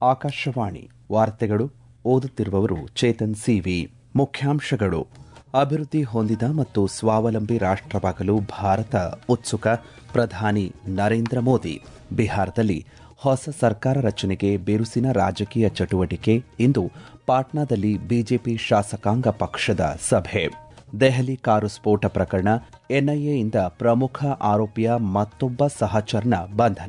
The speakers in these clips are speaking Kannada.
ಆಕಾಶವಾಣಿ ವಾರ್ತೆಗಳು ಓದುತ್ತಿರುವವರು ಚೇತನ್ ಸಿವಿ ಮುಖ್ಯಾಂಶಗಳು ಅಭಿವೃದ್ಧಿ ಹೊಂದಿದ ಮತ್ತು ಸ್ವಾವಲಂಬಿ ರಾಷ್ಟವಾಗಲು ಭಾರತ ಉತ್ಸುಕ ಪ್ರಧಾನಿ ನರೇಂದ್ರ ಮೋದಿ ಬಿಹಾರದಲ್ಲಿ ಹೊಸ ಸರ್ಕಾರ ರಚನೆಗೆ ಬಿರುಸಿನ ರಾಜಕೀಯ ಚಟುವಟಿಕೆ ಇಂದು ಪಾಟ್ನಾದಲ್ಲಿ ಬಿಜೆಪಿ ಶಾಸಕಾಂಗ ಪಕ್ಷದ ಸಭೆ ದೆಹಲಿ ಕಾರು ಸ್ಫೋಟ ಪ್ರಕರಣ ಎನ್ಐಎಯಿಂದ ಪ್ರಮುಖ ಆರೋಪಿಯ ಮತ್ತೊಬ್ಬ ಸಹಚರನ ಬಂಧನ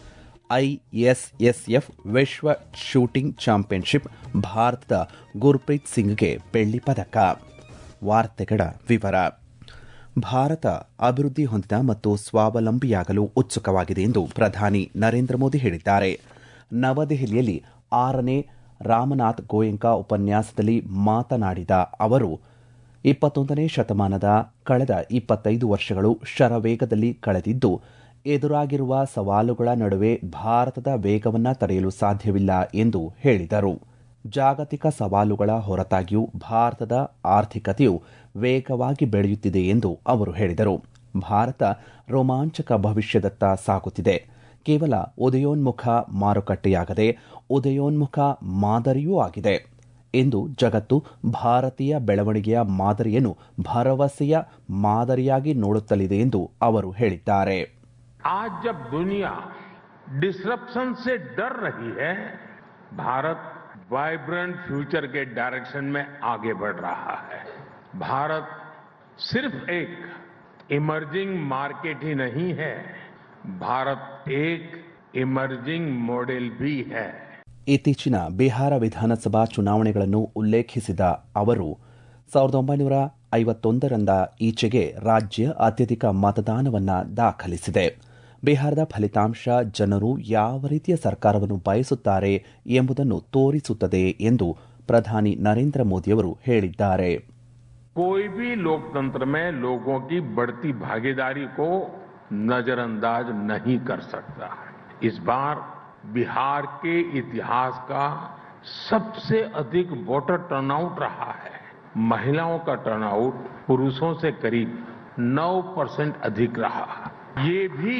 ಐಎಸ್ಎಸ್ಎಫ್ ವಿಶ್ವ ಶೂಟಿಂಗ್ ಚಾಂಪಿಯನ್ಶಿಪ್ ಭಾರತದ ಗುರ್ಪ್ರೀತ್ ಸಿಂಗ್ಗೆ ಬೆಳ್ಳಿ ಪದಕ ವಾರ್ತೆಗಳ ವಿವರ ಭಾರತ ಅಭಿವೃದ್ಧಿ ಹೊಂದಿದ ಮತ್ತು ಸ್ವಾವಲಂಬಿಯಾಗಲು ಉತ್ಸುಕವಾಗಿದೆ ಎಂದು ಪ್ರಧಾನಿ ನರೇಂದ್ರ ಮೋದಿ ಹೇಳಿದ್ದಾರೆ ನವದೆಹಲಿಯಲ್ಲಿ ಆರನೇ ರಾಮನಾಥ್ ಗೋಯಂಕಾ ಉಪನ್ಯಾಸದಲ್ಲಿ ಮಾತನಾಡಿದ ಅವರು ಇಪ್ಪತ್ತೊಂದನೇ ಶತಮಾನದ ಕಳೆದ ಇಪ್ಪತ್ತೈದು ವರ್ಷಗಳು ಶರವೇಗದಲ್ಲಿ ಕಳೆದಿದ್ದು ಎದುರಾಗಿರುವ ಸವಾಲುಗಳ ನಡುವೆ ಭಾರತದ ವೇಗವನ್ನು ತಡೆಯಲು ಸಾಧ್ಯವಿಲ್ಲ ಎಂದು ಹೇಳಿದರು ಜಾಗತಿಕ ಸವಾಲುಗಳ ಹೊರತಾಗಿಯೂ ಭಾರತದ ಆರ್ಥಿಕತೆಯು ವೇಗವಾಗಿ ಬೆಳೆಯುತ್ತಿದೆ ಎಂದು ಅವರು ಹೇಳಿದರು ಭಾರತ ರೋಮಾಂಚಕ ಭವಿಷ್ಯದತ್ತ ಸಾಗುತ್ತಿದೆ ಕೇವಲ ಉದಯೋನ್ಮುಖ ಮಾರುಕಟ್ಟೆಯಾಗದೆ ಉದಯೋನ್ಮುಖ ಮಾದರಿಯೂ ಆಗಿದೆ ಎಂದು ಜಗತ್ತು ಭಾರತೀಯ ಬೆಳವಣಿಗೆಯ ಮಾದರಿಯನ್ನು ಭರವಸೆಯ ಮಾದರಿಯಾಗಿ ನೋಡುತ್ತಲಿದೆ ಎಂದು ಅವರು ಹೇಳಿದ್ದಾರೆ आज जब दुनिया डिसरप्शन से डर रही है भारत वाइब्रेंट फ्यूचर के डायरेक्शन में आगे बढ़ रहा है भारत सिर्फ एक इमर्जिंग मार्केट ही नहीं है भारत एक इमर्जिंग मॉडल भी है ಇತ್ತೀಚಿನ ಬಿಹಾರ ವಿಧಾನಸಭಾ ಚುನಾವಣೆಗಳನ್ನು ಉಲ್ಲೇಖಿಸಿದ ಅವರು ಸಾವಿರದ ಒಂಬೈನೂರ ಐವತ್ತೊಂದರಿಂದ ಈಚೆಗೆ ರಾಜ್ಯ ಅತ್ಯಧಿಕ ಮತದಾನವನ್ನ ದಾಖಲಿಸಿದೆ ಬಿಹಾರದ ಫಲಿತಾಂಶ ಜನರು ಯಾವ ರೀತಿಯ ಸರ್ಕಾರವನ್ನು ಬಯಸುತ್ತಾರೆ ಎಂಬುದನ್ನು ತೋರಿಸುತ್ತದೆ ಎಂದು ಪ್ರಧಾನಿ ನರೇಂದ್ರ ಮೋದಿಯವರು ಹೇಳಿದ್ದಾರೆ कोई भी लोकतंत्र में लोगों की बढ़ती भागीदारी को नजरअंदाज नहीं कर सकता इस बार बिहार के इतिहास का सबसे अधिक वोटर टर्नआउट रहा है महिलाओं का टर्नआउट पुरुषों से करीब 9 परसेंट अधिक रहा ये भी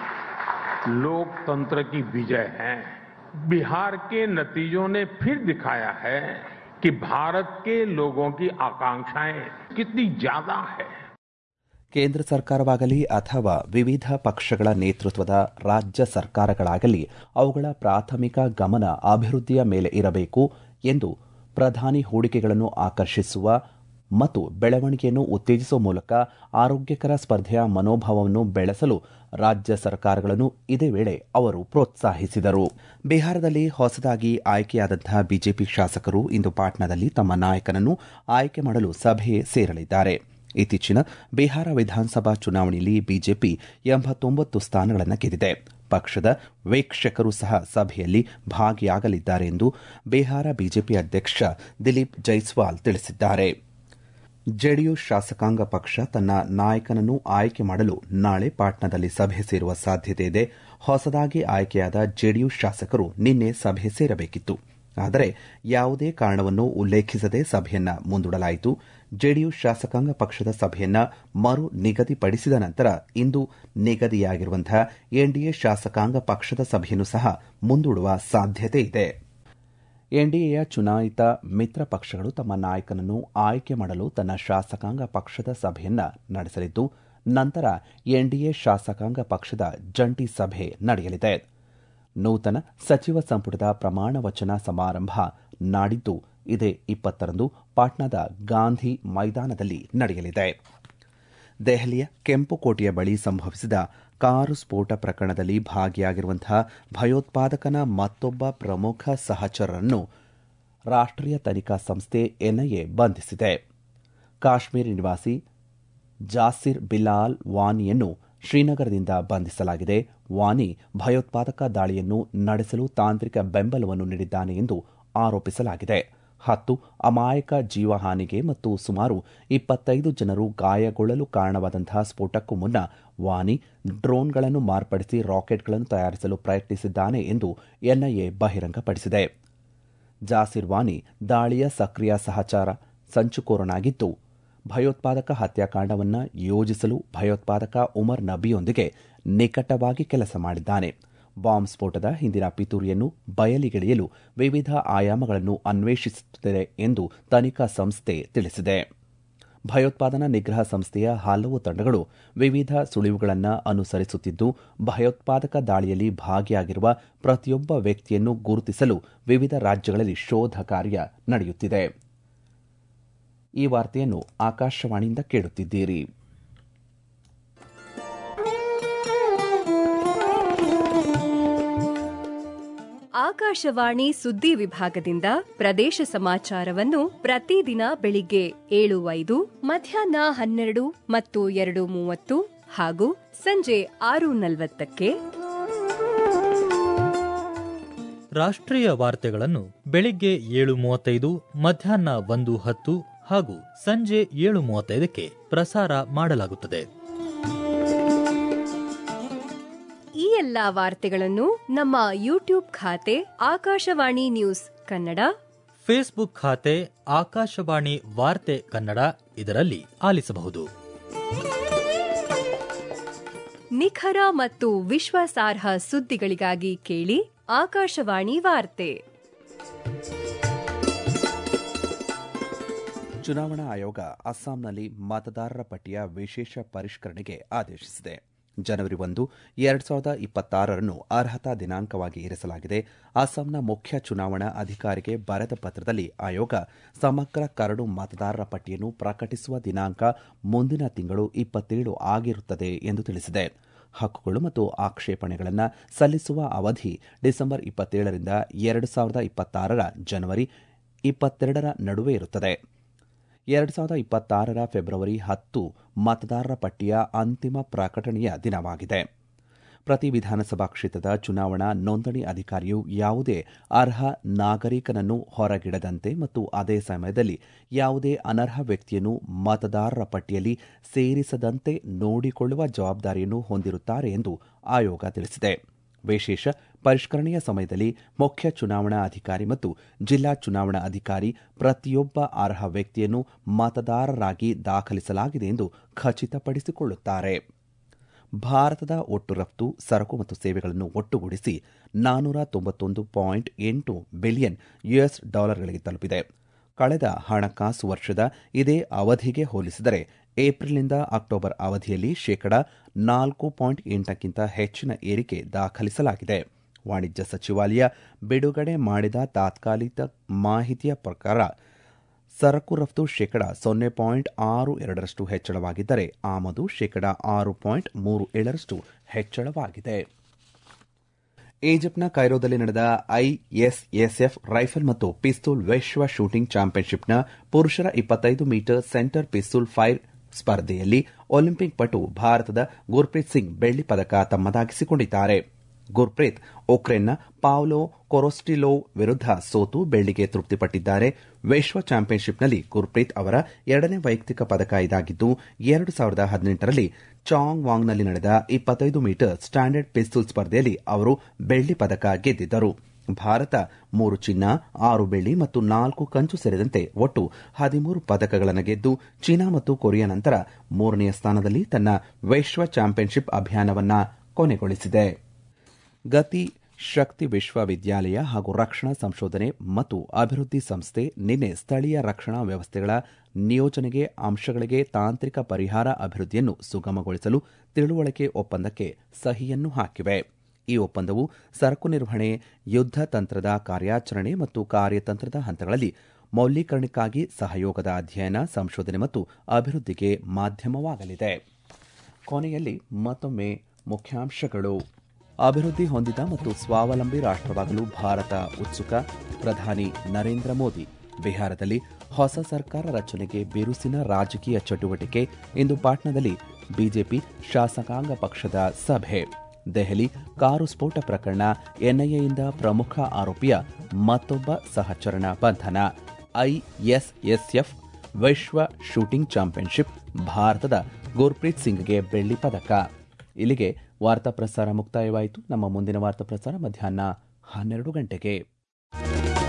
लोकतंत्र की विजय है बिहार के नतीजों ने फिर दिखाया है कि भारत के लोगों की आकांक्षाएं कितनी ज्यादा है ಕೇಂದ್ರ ಸರ್ಕಾರವಾಗಲಿ ಅಥವಾ ವಿವಿಧ ಪಕ್ಷಗಳ ನೇತೃತ್ವದ ರಾಜ್ಯ ಸರ್ಕಾರಗಳಾಗಲಿ ಅವುಗಳ ಪ್ರಾಥಮಿಕ ಗಮನ ಅಭಿವೃದ್ಧಿಯ ಮೇಲೆ ಇರಬೇಕು ಎಂದು ಪ್ರಧಾನಿ ಹೂಡಿಕೆಗಳನ್ನು ಆಕರ್ಷಿಸುವ ಮತ್ತು ಬೆಳವಣಿಗೆಯನ್ನು ಉತ್ತೇಜಿಸುವ ಮೂಲಕ ಆರೋಗ್ಯಕರ ಸ್ಪರ್ಧೆಯ ಮನೋಭಾವವನ್ನು ಬೆಳೆಸಲು ರಾಜ್ಯ ಸರ್ಕಾರಗಳನ್ನು ಇದೇ ವೇಳೆ ಅವರು ಪ್ರೋತ್ಸಾಹಿಸಿದರು ಬಿಹಾರದಲ್ಲಿ ಹೊಸದಾಗಿ ಆಯ್ಕೆಯಾದಂತಹ ಬಿಜೆಪಿ ಶಾಸಕರು ಇಂದು ಪಾಟ್ನಾದಲ್ಲಿ ತಮ್ಮ ನಾಯಕನನ್ನು ಆಯ್ಕೆ ಮಾಡಲು ಸಭೆ ಸೇರಲಿದ್ದಾರೆ ಇತ್ತೀಚಿನ ಬಿಹಾರ ವಿಧಾನಸಭಾ ಚುನಾವಣೆಯಲ್ಲಿ ಬಿಜೆಪಿ ಎಂಬತ್ತೊಂಬತ್ತು ಸ್ಥಾನಗಳನ್ನು ಗೆದ್ದಿದೆ ಪಕ್ಷದ ವೀಕ್ಷಕರು ಸಹ ಸಭೆಯಲ್ಲಿ ಭಾಗಿಯಾಗಲಿದ್ದಾರೆ ಎಂದು ಬಿಹಾರ ಬಿಜೆಪಿ ಅಧ್ಯಕ್ಷ ದಿಲೀಪ್ ಜೈಸ್ವಾಲ್ ತಿಳಿಸಿದ್ದಾರೆ ಜೆಡಿಯು ಶಾಸಕಾಂಗ ಪಕ್ಷ ತನ್ನ ನಾಯಕನನ್ನು ಆಯ್ಕೆ ಮಾಡಲು ನಾಳೆ ಪಾಟ್ನಾದಲ್ಲಿ ಸಭೆ ಸೇರುವ ಸಾಧ್ಯತೆ ಇದೆ ಹೊಸದಾಗಿ ಆಯ್ಕೆಯಾದ ಜೆಡಿಯು ಶಾಸಕರು ನಿನ್ನೆ ಸಭೆ ಸೇರಬೇಕಿತ್ತು ಆದರೆ ಯಾವುದೇ ಕಾರಣವನ್ನು ಉಲ್ಲೇಖಿಸದೆ ಸಭೆಯನ್ನ ಮುಂದೂಡಲಾಯಿತು ಜೆಡಿಯು ಶಾಸಕಾಂಗ ಪಕ್ಷದ ಸಭೆಯನ್ನ ಮರು ನಿಗದಿಪಡಿಸಿದ ನಂತರ ಇಂದು ನಿಗದಿಯಾಗಿರುವಂತಹ ಎನ್ಡಿಎ ಶಾಸಕಾಂಗ ಪಕ್ಷದ ಸಭೆಯನ್ನು ಸಹ ಮುಂದೂಡುವ ಸಾಧ್ಯತೆ ಇದೆ ಎನ್ಡಿಎಯ ಚುನಾಯಿತ ಮಿತ್ರ ಪಕ್ಷಗಳು ತಮ್ಮ ನಾಯಕನನ್ನು ಆಯ್ಕೆ ಮಾಡಲು ತನ್ನ ಶಾಸಕಾಂಗ ಪಕ್ಷದ ಸಭೆಯನ್ನ ನಡೆಸಲಿದ್ದು ನಂತರ ಎನ್ಡಿಎ ಶಾಸಕಾಂಗ ಪಕ್ಷದ ಜಂಟಿ ಸಭೆ ನಡೆಯಲಿದೆ ನೂತನ ಸಚಿವ ಸಂಪುಟದ ಪ್ರಮಾಣ ವಚನ ಸಮಾರಂಭ ನಾಡಿದ್ದು ಇದೇ ಇಪ್ಪತ್ತರಂದು ಪಾಟ್ನಾದ ಗಾಂಧಿ ಮೈದಾನದಲ್ಲಿ ನಡೆಯಲಿದೆ ದೆಹಲಿಯ ಕೆಂಪುಕೋಟೆಯ ಬಳಿ ಸಂಭವಿಸಿದ ಕಾರು ಸ್ಫೋಟ ಪ್ರಕರಣದಲ್ಲಿ ಭಾಗಿಯಾಗಿರುವಂತಹ ಭಯೋತ್ಪಾದಕನ ಮತ್ತೊಬ್ಬ ಪ್ರಮುಖ ಸಹಚರರನ್ನು ರಾಷ್ಟೀಯ ತನಿಖಾ ಸಂಸ್ಥೆ ಎನ್ಐಎ ಬಂಧಿಸಿದೆ ಕಾಶ್ಮೀರ ನಿವಾಸಿ ಜಾಸಿರ್ ಬಿಲಾಲ್ ವಾನಿಯನ್ನು ಶ್ರೀನಗರದಿಂದ ಬಂಧಿಸಲಾಗಿದೆ ವಾನಿ ಭಯೋತ್ಪಾದಕ ದಾಳಿಯನ್ನು ನಡೆಸಲು ತಾಂತ್ರಿಕ ಬೆಂಬಲವನ್ನು ನೀಡಿದ್ದಾನೆ ಎಂದು ಆರೋಪಿಸಲಾಗಿದೆ ಹತ್ತು ಅಮಾಯಕ ಜೀವಹಾನಿಗೆ ಮತ್ತು ಸುಮಾರು ಇಪ್ಪತ್ತೈದು ಜನರು ಗಾಯಗೊಳ್ಳಲು ಕಾರಣವಾದಂತಹ ಸ್ಫೋಟಕ್ಕೂ ಮುನ್ನ ವಾನಿ ಡ್ರೋನ್ಗಳನ್ನು ಮಾರ್ಪಡಿಸಿ ರಾಕೆಟ್ಗಳನ್ನು ತಯಾರಿಸಲು ಪ್ರಯತ್ನಿಸಿದ್ದಾನೆ ಎಂದು ಎನ್ಐಎ ಬಹಿರಂಗಪಡಿಸಿದೆ ಜಾಸಿರ್ ವಾನಿ ದಾಳಿಯ ಸಕ್ರಿಯ ಸಹಚಾರ ಸಂಚುಕೋರನಾಗಿದ್ದು ಭಯೋತ್ಪಾದಕ ಹತ್ಯಾಕಾಂಡವನ್ನು ಯೋಜಿಸಲು ಭಯೋತ್ಪಾದಕ ಉಮರ್ ನಬಿಯೊಂದಿಗೆ ನಿಕಟವಾಗಿ ಕೆಲಸ ಮಾಡಿದ್ದಾನೆ ಬಾಂಬ್ ಸ್ಫೋಟದ ಹಿಂದಿನ ಪಿತೂರಿಯನ್ನು ಬಯಲಿಗೆಳೆಯಲು ವಿವಿಧ ಆಯಾಮಗಳನ್ನು ಅನ್ವೇಷಿಸುತ್ತಿದೆ ಎಂದು ತನಿಖಾ ಸಂಸ್ಥೆ ತಿಳಿಸಿದೆ ಭಯೋತ್ಪಾದನಾ ನಿಗ್ರಹ ಸಂಸ್ಥೆಯ ಹಲವು ತಂಡಗಳು ವಿವಿಧ ಸುಳಿವುಗಳನ್ನು ಅನುಸರಿಸುತ್ತಿದ್ದು ಭಯೋತ್ಪಾದಕ ದಾಳಿಯಲ್ಲಿ ಭಾಗಿಯಾಗಿರುವ ಪ್ರತಿಯೊಬ್ಬ ವ್ಯಕ್ತಿಯನ್ನು ಗುರುತಿಸಲು ವಿವಿಧ ರಾಜ್ಯಗಳಲ್ಲಿ ಶೋಧ ಕಾರ್ಯ ನಡೆಯುತ್ತಿದೆ ಈ ವಾರ್ತೆಯನ್ನು ಆಕಾಶವಾಣಿಯಿಂದ ಕೇಳುತ್ತಿದ್ದೀರಿ ಆಕಾಶವಾಣಿ ಸುದ್ದಿ ವಿಭಾಗದಿಂದ ಪ್ರದೇಶ ಸಮಾಚಾರವನ್ನು ಪ್ರತಿದಿನ ಬೆಳಿಗ್ಗೆ ಏಳು ಐದು ಮಧ್ಯಾಹ್ನ ಹನ್ನೆರಡು ಮತ್ತು ಎರಡು ಮೂವತ್ತು ಹಾಗೂ ಸಂಜೆ ಆರು ನಲವತ್ತಕ್ಕೆ ರಾಷ್ಟ್ರೀಯ ವಾರ್ತೆಗಳನ್ನು ಬೆಳಿಗ್ಗೆ ಏಳು ಮೂವತ್ತೈದು ಮಧ್ಯಾಹ್ನ ಒಂದು ಹತ್ತು ಹಾಗೂ ಸಂಜೆ ಏಳು ಮೂವತ್ತೈದಕ್ಕೆ ಪ್ರಸಾರ ಮಾಡಲಾಗುತ್ತದೆ ಈ ಎಲ್ಲಾ ವಾರ್ತೆಗಳನ್ನು ನಮ್ಮ ಯೂಟ್ಯೂಬ್ ಖಾತೆ ಆಕಾಶವಾಣಿ ನ್ಯೂಸ್ ಕನ್ನಡ ಫೇಸ್ಬುಕ್ ಖಾತೆ ಆಕಾಶವಾಣಿ ವಾರ್ತೆ ಕನ್ನಡ ಇದರಲ್ಲಿ ಆಲಿಸಬಹುದು ನಿಖರ ಮತ್ತು ವಿಶ್ವಾಸಾರ್ಹ ಸುದ್ದಿಗಳಿಗಾಗಿ ಕೇಳಿ ಆಕಾಶವಾಣಿ ವಾರ್ತೆ ಚುನಾವಣಾ ಆಯೋಗ ಅಸ್ಸಾಂನಲ್ಲಿ ಮತದಾರರ ಪಟ್ಟಿಯ ವಿಶೇಷ ಪರಿಷ್ಕರಣೆಗೆ ಆದೇಶಿಸಿದೆ ಜನವರಿ ಒಂದು ಎರಡು ಸಾವಿರದ ಇಪ್ಪತ್ತಾರರನ್ನು ಅರ್ಹತಾ ದಿನಾಂಕವಾಗಿ ಇರಿಸಲಾಗಿದೆ ಅಸ್ಸಾಂನ ಮುಖ್ಯ ಚುನಾವಣಾ ಅಧಿಕಾರಿಗೆ ಬರೆದ ಪತ್ರದಲ್ಲಿ ಆಯೋಗ ಸಮಗ್ರ ಕರಡು ಮತದಾರರ ಪಟ್ಟಿಯನ್ನು ಪ್ರಕಟಿಸುವ ದಿನಾಂಕ ಮುಂದಿನ ತಿಂಗಳು ಇಪ್ಪತ್ತೇಳು ಆಗಿರುತ್ತದೆ ಎಂದು ತಿಳಿಸಿದೆ ಹಕ್ಕುಗಳು ಮತ್ತು ಆಕ್ಷೇಪಣೆಗಳನ್ನು ಸಲ್ಲಿಸುವ ಅವಧಿ ಡಿಸೆಂಬರ್ ಇಪ್ಪತ್ತೇಳರಿಂದ ಎರಡು ಸಾವಿರದ ಇಪ್ಪತ್ತಾರರ ಜನವರಿ ಇಪ್ಪತ್ತೆರಡರ ನಡುವೆ ಇರುತ್ತದೆ ಎರಡು ಸಾವಿರದ ಇಪ್ಪತ್ತಾರರ ಫೆಬ್ರವರಿ ಹತ್ತು ಮತದಾರರ ಪಟ್ಟಿಯ ಅಂತಿಮ ಪ್ರಕಟಣೆಯ ದಿನವಾಗಿದೆ ಪ್ರತಿ ವಿಧಾನಸಭಾ ಕ್ಷೇತ್ರದ ಚುನಾವಣಾ ನೋಂದಣಿ ಅಧಿಕಾರಿಯು ಯಾವುದೇ ಅರ್ಹ ನಾಗರಿಕನನ್ನು ಹೊರಗಿಡದಂತೆ ಮತ್ತು ಅದೇ ಸಮಯದಲ್ಲಿ ಯಾವುದೇ ಅನರ್ಹ ವ್ಯಕ್ತಿಯನ್ನು ಮತದಾರರ ಪಟ್ಟಿಯಲ್ಲಿ ಸೇರಿಸದಂತೆ ನೋಡಿಕೊಳ್ಳುವ ಜವಾಬ್ದಾರಿಯನ್ನು ಹೊಂದಿರುತ್ತಾರೆ ಎಂದು ಆಯೋಗ ತಿಳಿಸಿದೆ ವಿಶೇಷ ಪರಿಷ್ಕರಣೆಯ ಸಮಯದಲ್ಲಿ ಮುಖ್ಯ ಚುನಾವಣಾ ಅಧಿಕಾರಿ ಮತ್ತು ಜಿಲ್ಲಾ ಚುನಾವಣಾ ಅಧಿಕಾರಿ ಪ್ರತಿಯೊಬ್ಬ ಅರ್ಹ ವ್ಯಕ್ತಿಯನ್ನು ಮತದಾರರಾಗಿ ದಾಖಲಿಸಲಾಗಿದೆ ಎಂದು ಖಚಿತಪಡಿಸಿಕೊಳ್ಳುತ್ತಾರೆ ಭಾರತದ ಒಟ್ಟು ರಫ್ತು ಸರಕು ಮತ್ತು ಸೇವೆಗಳನ್ನು ಒಟ್ಟುಗೂಡಿಸಿ ನಾನೂರ ತೊಂಬತ್ತೊಂದು ಪಾಯಿಂಟ್ ಎಂಟು ಬಿಲಿಯನ್ ಯುಎಸ್ ಡಾಲರ್ಗಳಿಗೆ ತಲುಪಿದೆ ಕಳೆದ ಹಣಕಾಸು ವರ್ಷದ ಇದೇ ಅವಧಿಗೆ ಹೋಲಿಸಿದರೆ ಏಪ್ರಿಲ್ನಿಂದ ಅಕ್ಟೋಬರ್ ಅವಧಿಯಲ್ಲಿ ಶೇಕಡ ನಾಲ್ಕು ಪಾಯಿಂಟ್ ಎಂಟಕ್ಕಿಂತ ಹೆಚ್ಚಿನ ಏರಿಕೆ ದಾಖಲಿಸಲಾಗಿದೆ ವಾಣಿಜ್ಯ ಸಚಿವಾಲಯ ಬಿಡುಗಡೆ ಮಾಡಿದ ತಾತ್ಕಾಲಿಕ ಮಾಹಿತಿಯ ಪ್ರಕಾರ ಸರಕು ರಫ್ತು ಶೇಕಡ ಸೊನ್ನೆ ಪಾಯಿಂಟ್ ಆರು ಎರಡರಷ್ಟು ಹೆಚ್ಚಳವಾಗಿದ್ದರೆ ಆಮದು ಶೇಕಡ ಆರು ಪಾಯಿಂಟ್ ಮೂರು ಏಳರಷ್ಟು ಹೆಚ್ಚಳವಾಗಿದೆ ಈಜಿಪ್ಟ್ನ ಕೈರೋದಲ್ಲಿ ನಡೆದ ಐಎಸ್ಎಸ್ಎಫ್ ರೈಫಲ್ ಮತ್ತು ಪಿಸ್ತೂಲ್ ವಿಶ್ವ ಶೂಟಿಂಗ್ ಚಾಂಪಿಯನ್ಶಿಪ್ನ ಪುರುಷರ ಇಪ್ಪತ್ತೈದು ಮೀಟರ್ ಸೆಂಟರ್ ಪಿಸ್ತೂಲ್ ಫೈರ್ ಸ್ಪರ್ಧೆಯಲ್ಲಿ ಒಲಿಂಪಿಕ್ ಪಟು ಭಾರತದ ಗುರ್ಪ್ರೀತ್ ಸಿಂಗ್ ಬೆಳ್ಳಿ ಪದಕ ತಮ್ಮದಾಗಿಸಿಕೊಂಡಿದ್ದಾರೆ ಗುರ್ಪ್ರೀತ್ ಉಕ್ರೇನ್ನ ಪಾವ್ಲೋ ಕೊರೊಸ್ಟಿಲೋವ್ ವಿರುದ್ಧ ಸೋತು ಬೆಳ್ಳಿಗೆ ತೃಪ್ತಿಪಟ್ಟಿದ್ದಾರೆ ವಿಶ್ವ ಚಾಂಪಿಯನ್ಶಿಪ್ನಲ್ಲಿ ಗುರ್ಪ್ರೀತ್ ಅವರ ಎರಡನೇ ವೈಯಕ್ತಿಕ ಪದಕ ಇದಾಗಿದ್ದು ಎರಡು ಸಾವಿರದ ಹದಿನೆಂಟರಲ್ಲಿ ಚಾಂಗ್ ವಾಂಗ್ನಲ್ಲಿ ನಡೆದ ಇಪ್ಪತ್ತೈದು ಮೀಟರ್ ಸ್ಟ್ಯಾಂಡರ್ಡ್ ಪಿಸ್ತೂಲ್ ಸ್ಪರ್ಧೆಯಲ್ಲಿ ಅವರು ಬೆಳ್ಳಿ ಪದಕ ಗೆದ್ದಿದ್ದರು ಭಾರತ ಮೂರು ಚಿನ್ನ ಆರು ಬೆಳ್ಳಿ ಮತ್ತು ನಾಲ್ಕು ಕಂಚು ಸೇರಿದಂತೆ ಒಟ್ಟು ಹದಿಮೂರು ಪದಕಗಳನ್ನು ಗೆದ್ದು ಚೀನಾ ಮತ್ತು ಕೊರಿಯಾ ನಂತರ ಮೂರನೆಯ ಸ್ಥಾನದಲ್ಲಿ ತನ್ನ ವಿಶ್ವ ಚಾಂಪಿಯನ್ಶಿಪ್ ಅಭಿಯಾನವನ್ನು ಕೊನೆಗೊಳಿಸಿದೆ ಗತಿ ಶಕ್ತಿ ವಿಶ್ವವಿದ್ಯಾಲಯ ಹಾಗೂ ರಕ್ಷಣಾ ಸಂಶೋಧನೆ ಮತ್ತು ಅಭಿವೃದ್ಧಿ ಸಂಸ್ಥೆ ನಿನ್ನೆ ಸ್ಥಳೀಯ ರಕ್ಷಣಾ ವ್ಯವಸ್ಥೆಗಳ ನಿಯೋಜನೆಗೆ ಅಂಶಗಳಿಗೆ ತಾಂತ್ರಿಕ ಪರಿಹಾರ ಅಭಿವೃದ್ಧಿಯನ್ನು ಸುಗಮಗೊಳಿಸಲು ತಿಳುವಳಿಕೆ ಒಪ್ಪಂದಕ್ಕೆ ಸಹಿಯನ್ನು ಹಾಕಿವೆ ಈ ಒಪ್ಪಂದವು ಸರಕು ನಿರ್ವಹಣೆ ಯುದ್ಧ ತಂತ್ರದ ಕಾರ್ಯಾಚರಣೆ ಮತ್ತು ಕಾರ್ಯತಂತ್ರದ ಹಂತಗಳಲ್ಲಿ ಮೌಲ್ಯೀಕರಣಕ್ಕಾಗಿ ಸಹಯೋಗದ ಅಧ್ಯಯನ ಸಂಶೋಧನೆ ಮತ್ತು ಅಭಿವೃದ್ಧಿಗೆ ಮಾಧ್ಯಮವಾಗಲಿದೆ ಕೊನೆಯಲ್ಲಿ ಮತ್ತೊಮ್ಮೆ ಮುಖ್ಯಾಂಶಗಳು ಅಭಿವೃದ್ಧಿ ಹೊಂದಿದ ಮತ್ತು ಸ್ವಾವಲಂಬಿ ರಾಷ್ಟವಾಗಲು ಭಾರತ ಉತ್ಸುಕ ಪ್ರಧಾನಿ ನರೇಂದ್ರ ಮೋದಿ ಬಿಹಾರದಲ್ಲಿ ಹೊಸ ಸರ್ಕಾರ ರಚನೆಗೆ ಬಿರುಸಿನ ರಾಜಕೀಯ ಚಟುವಟಿಕೆ ಇಂದು ಪಾಟ್ನಾದಲ್ಲಿ ಬಿಜೆಪಿ ಶಾಸಕಾಂಗ ಪಕ್ಷದ ಸಭೆ ದೆಹಲಿ ಕಾರು ಸ್ಫೋಟ ಪ್ರಕರಣ ಎನ್ಐಎಯಿಂದ ಪ್ರಮುಖ ಆರೋಪಿಯ ಮತ್ತೊಬ್ಬ ಸಹಚರಣ ಬಂಧನ ಐಎಸ್ಎಸ್ಎಫ್ ವಿಶ್ವ ಶೂಟಿಂಗ್ ಚಾಂಪಿಯನ್ಶಿಪ್ ಭಾರತದ ಗುರ್ಪ್ರೀತ್ ಸಿಂಗ್ಗೆ ಬೆಳ್ಳಿ ಪದಕ ಇಲ್ಲಿಗೆ ವಾರ್ತಾ ಪ್ರಸಾರ ಮುಕ್ತಾಯವಾಯಿತು ನಮ್ಮ ಮುಂದಿನ ವಾರ್ತಾ ಪ್ರಸಾರ ಮಧ್ಯಾಹ್ನ ಹನ್ನೆರಡು ಗಂಟೆಗೆ